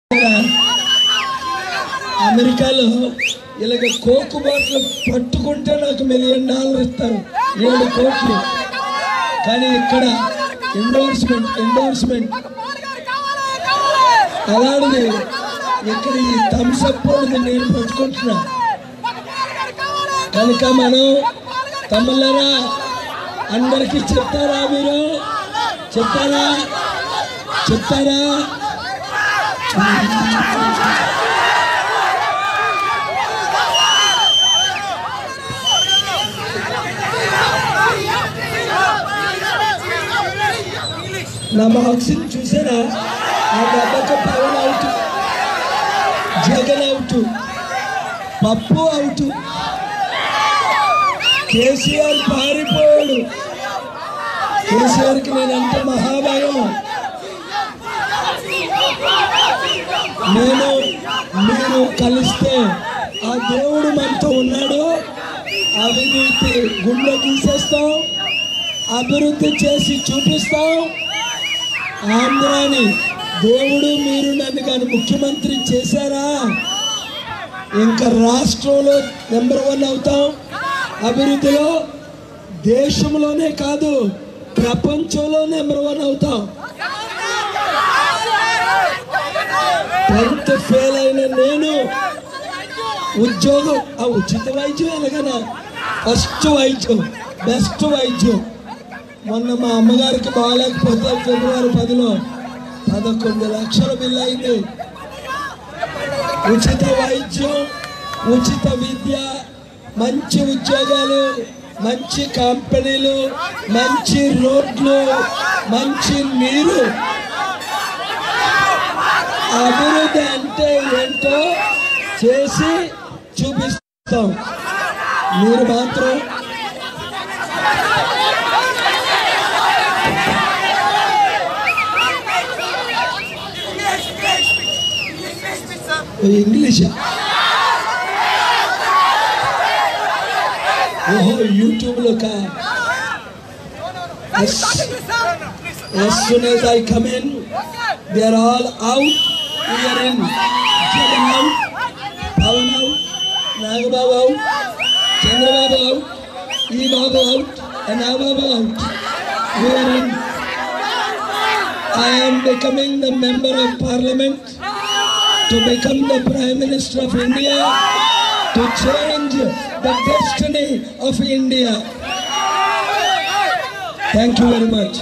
అమెరికాలో ఇలాగ కోకు బాట్లు పట్టుకుంటే నాకు మిలియన్ డాలర్ ఇస్తారు ఏడు కోట్లు కానీ ఇక్కడ ఎండోర్స్మెంట్ ఎండోర్స్మెంట్ అలాంటిది ఇక్కడ ఈ థమ్స్అప్ నేను పట్టుకుంటున్నా కనుక మనం తమ్ముళ్ళరా అందరికీ చెప్తారా మీరు చెప్తారా చెప్తారా నా బాక్సింగ్ చూసారా ఆ దెబ్బకు పవన్ అవుట్ జగన్ అవుట్ పప్పు అవుట్ కేసీఆర్ పారిపోయాడు కేసీఆర్కి నేనంటే మహాభయం నేను మీరు కలిస్తే ఆ దేవుడు మనతో ఉన్నాడు అవినీతి గుండె తీసేస్తాం అభివృద్ధి చేసి చూపిస్తాం ఆంధ్రాని దేవుడు మీరు నన్ను కానీ ముఖ్యమంత్రి చేశారా ఇంకా రాష్ట్రంలో నెంబర్ వన్ అవుతాం అభివృద్ధిలో దేశంలోనే కాదు ప్రపంచంలో నెంబర్ వన్ అవుతాం టెన్త్ ఫెయిల్ అయిన నేను ఉద్యోగం ఆ ఉచిత వైద్యం ఎలాగనా ఫస్ట్ వైద్యం బెస్ట్ వైద్యం మొన్న మా అమ్మగారికి బాగాలేకపోతే ఫిబ్రవరి పదిలో పదకొండు లక్షల బిల్లు అయింది ఉచిత వైద్యం ఉచిత విద్య మంచి ఉద్యోగాలు మంచి కంపెనీలు మంచి రోడ్లు మంచి నీరు అభివృద్ధి అంటే ఏంటో చేసి చూపిస్తాం మీరు మాత్రం ఇంగ్లీష్ ఓహో యూట్యూబ్లో కా as, as soon as I come in, they are all out. We are in. Jagan out, Pawan out, Nagababu out, Chandrababu out, E Babu out, and Ababu out. We are in. I am becoming the member of parliament to become the prime minister of India to change the destiny of India. Thank you very much.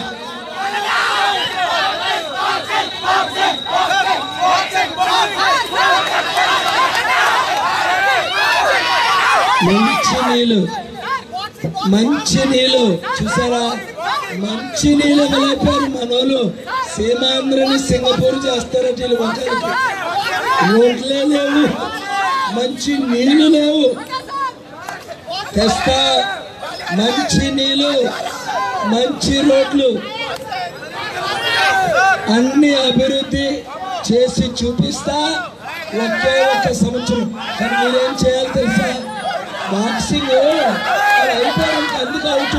మంచి నీళ్ళు మంచి నీళ్ళు చూసారా మంచి నీళ్ళు వెళ్ళిపోయారు మనోళ్ళు సీమాంధ్రని Singapore చేస్తారట వీళ్ళు ఒకరికి రోడ్లే లేవు మంచి నీళ్లు లేవు తెస్తా మంచి నీళ్ళు మంచి రోడ్లు అన్ని అభివృద్ధి చేసి చూపిస్తా ఒకే ఒక సంవత్సరం కానీ మీరేం చేయాలి తెలుసా బాక్సింగ్ అది అయిపోయారు అందుకు అవుట్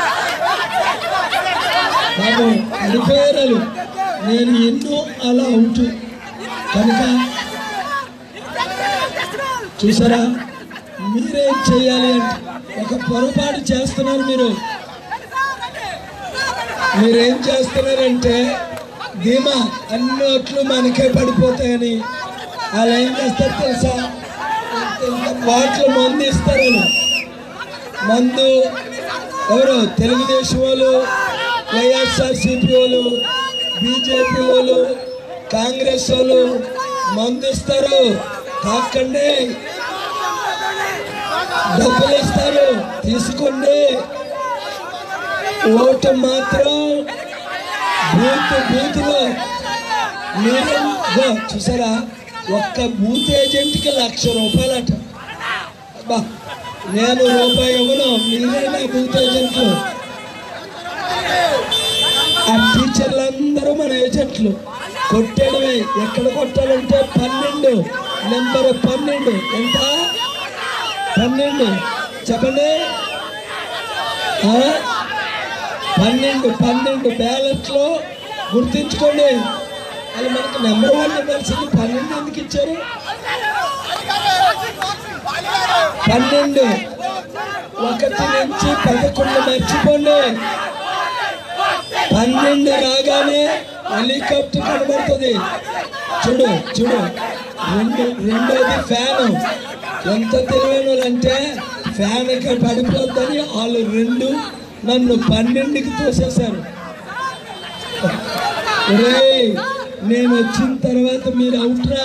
బాబు అడిపోయారు నేను ఎన్నో అలా అవుట్ కనుక చూసారా మీరేం చేయాలి అంటే ఒక పొరపాటు చేస్తున్నారు మీరు మీరేం చేస్తున్నారంటే ధీమా అన్ని ఓట్లు మనకే పడిపోతాయని అలా ఏం చేస్తారు తెలుసా వాటిలో మందు ఇస్తారు వాళ్ళు. మందు ఎవరు తెలుగుదేశం వాళ్ళు వైఎస్ఆర్సీపీ వాళ్ళు బీజేపీ వాళ్ళు కాంగ్రెస్ వాళ్ళు మందు ఇస్తారు తాకండి డబ్బులు ఇస్తారు తీసుకోండి ఓటు మాత్రం బూత్ బూత్లో మీరు ఇగో చూసారా ఒక్క బూత్ ఏజెంట్కి లక్ష రూపాయలట అబ్బా నేను రూపాయి ఇవ్వను మీరే నా బూత్ ఏజెంట్లు ఆ టీచర్లందరూ మన ఏజెంట్లు కొట్టడమే ఎక్కడ కొట్టాలంటే పన్నెండు నెంబర్ పన్నెండు ఎంత పన్నెండు చెప్పండి ఆ? పన్నెండు పన్నెండు బ్యాలెట్లో గుర్తించుకోండి అది మనకు నెంబర్ వన్ ఇవ్వాల్సింది పన్నెండు ఇచ్చారు పన్నెండు ఒకటి నుంచి పదకొండు మర్చిపోండి పన్నెండు రాగానే హెలికాప్టర్ కనబడుతుంది చూడు చూడు రెండు రెండోది ఫ్యాను ఎంత తెలివైన వాళ్ళంటే ఫ్యాన్ ఇక్కడ పడిపోద్దని వాళ్ళు రెండు నన్ను పన్నెండుకి తోసేశారు ఒరేయ్ నేను వచ్చిన తర్వాత మీరు అవుట్రా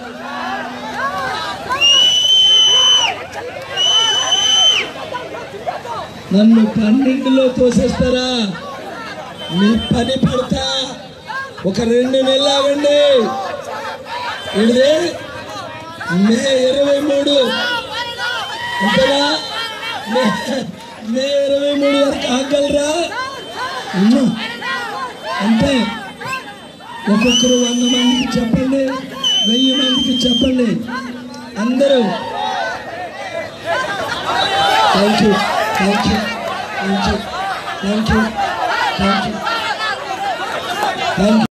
నన్ను పన్నెండులో తోసేస్తారా మీ పని పడతా ఒక రెండు నెలలు ఆగండి ఇది మే ఇరవై మూడు అంతేనా మే మే ఇరవై మూడు వరకు ఆగలరా ఉన్నా. అంతే ఒక్కొక్కరు వంద మందికి చెప్పండి వెయ్యి మందికి చెప్పండి అందరూ thank you thank you thank you thank you thank you thank you